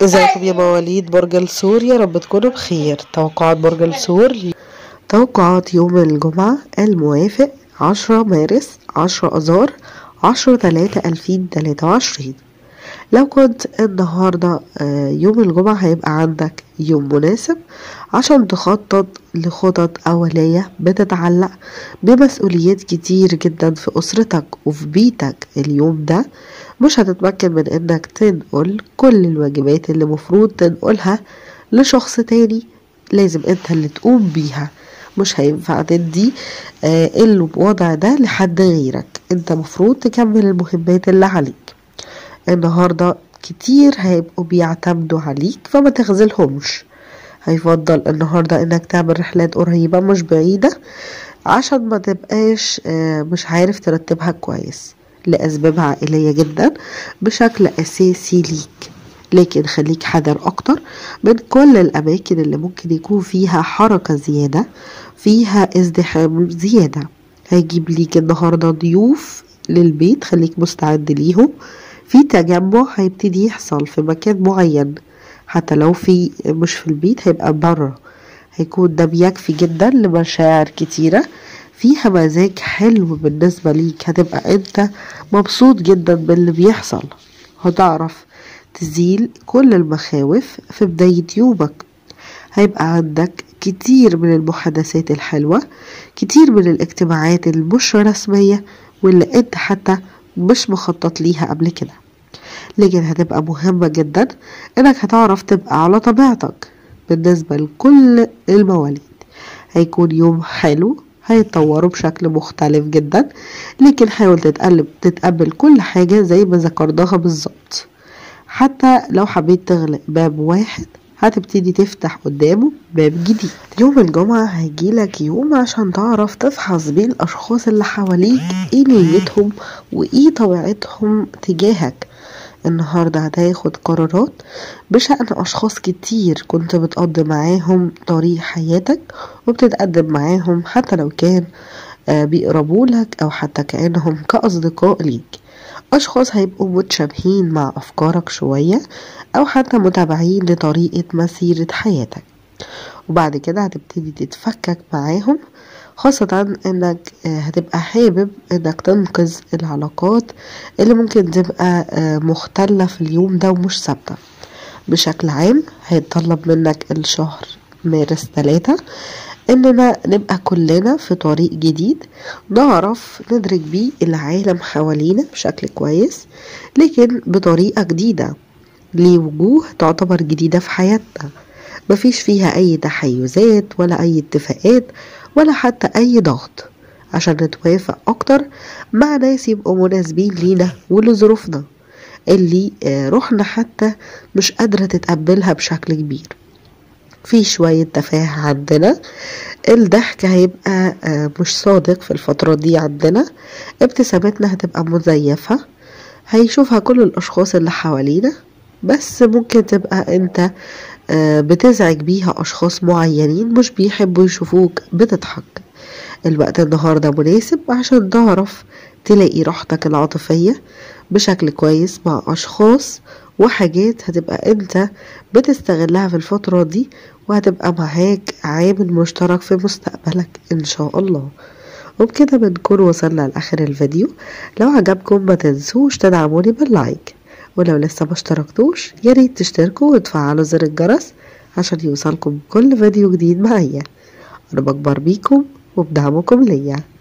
ازيكم يا مواليد برج الثور يا رب تكونوا بخير توقعات برج الثور توقعات يوم الجمعة الموافق عشرة مارس عشرة أذار عشرة تلاتة ألفين تلاتة وعشرين لو كنت النهاردة آه، يوم الجمعة هيبقى عندك يوم مناسب عشان تخطط لخطط أولية بتتعلق بمسؤوليات كتير جدا في أسرتك وفي بيتك اليوم ده مش هتتمكن من انك تنقل كل الواجبات اللي مفروض تنقلها لشخص تاني لازم انت اللي تقوم بيها مش هينفع تدي آه الوضع ده لحد غيرك انت مفروض تكمل المهمات اللي عليك النهاردة كتير هيبقوا بيعتمدوا عليك فما تخذلهمش هيفضل النهاردة انك تعمل رحلات قريبة مش بعيدة عشان ما تبقاش آه، مش عارف ترتبها كويس لأسباب عائلية جدا بشكل أساسي ليك لكن خليك حذر أكتر من كل الأماكن اللي ممكن يكون فيها حركة زيادة فيها ازدحام زيادة هيجيب ليك النهاردة ضيوف للبيت خليك مستعد ليهم في تجمع هيبتدي يحصل في مكان معين حتى لو في مش في البيت هيبقى بره هيكون ده بيكفي جدا لمشاعر كتيرة فيها مزاج حلو بالنسبة ليك هتبقى انت مبسوط جدا باللي بيحصل هتعرف تزيل كل المخاوف في بداية يومك هيبقى عندك كتير من المحادثات الحلوة كتير من الاجتماعات المش رسمية واللي انت حتى مش مخطط ليها قبل كده لكن هتبقى مهمة جدا انك هتعرف تبقى على طبيعتك بالنسبة لكل المواليد هيكون يوم حلو هيتطوروا بشكل مختلف جدا لكن حاول تتقلب تتقبل كل حاجة زي ما ذكرناها بالظبط حتى لو حبيت تغلق باب واحد هتبتدي تفتح قدامه باب جديد يوم الجمعة هيجيلك يوم عشان تعرف تفحص بيه الأشخاص اللي حواليك ايه نيتهم وايه طبيعتهم تجاهك النهاردة هتاخد قرارات بشأن أشخاص كتير كنت بتقضي معاهم طريق حياتك وبتتقدم معاهم حتى لو كان آه، بيقربولك أو حتى كأنهم كأصدقاء ليك أشخاص هيبقوا متشابهين مع أفكارك شوية أو حتى متابعين لطريقة مسيرة حياتك وبعد كده هتبتدي تتفكك معاهم خاصة انك آه، هتبقى حابب انك تنقذ العلاقات اللي ممكن تبقى آه، مختلة في اليوم ده ومش ثابتة بشكل عام هيتطلب منك الشهر مارس ثلاثة اننا نبقى كلنا في طريق جديد نعرف ندرك بيه العالم حوالينا بشكل كويس لكن بطريقة جديدة لوجوه تعتبر جديدة في حياتنا مفيش فيها أي تحيزات ولا أي اتفاقات ولا حتى أي ضغط عشان نتوافق أكتر مع ناس يبقوا مناسبين لينا ولظروفنا اللي آه، روحنا حتى مش قادرة تتقبلها بشكل كبير في شوية تفاهة عندنا الضحك هيبقى آه، مش صادق في الفترة دي عندنا ابتسامتنا هتبقى مزيفة هيشوفها كل الأشخاص اللي حوالينا بس ممكن تبقى انت آه، بتزعج بيها أشخاص معينين مش بيحبوا يشوفوك بتضحك الوقت النهاردة مناسب عشان تعرف تلاقي راحتك العاطفية بشكل كويس مع أشخاص وحاجات هتبقى انت بتستغلها في الفترة دي وهتبقى معاك عامل مشترك في مستقبلك ان شاء الله وبكده بنكون وصلنا لآخر الفيديو لو عجبكم ما تنسوش تدعموني باللايك ولو لسه ما اشتركتوش ياريت تشتركوا وتفعلوا زر الجرس عشان يوصلكم كل فيديو جديد معايا انا بكبر بيكم وبدعمكم ليا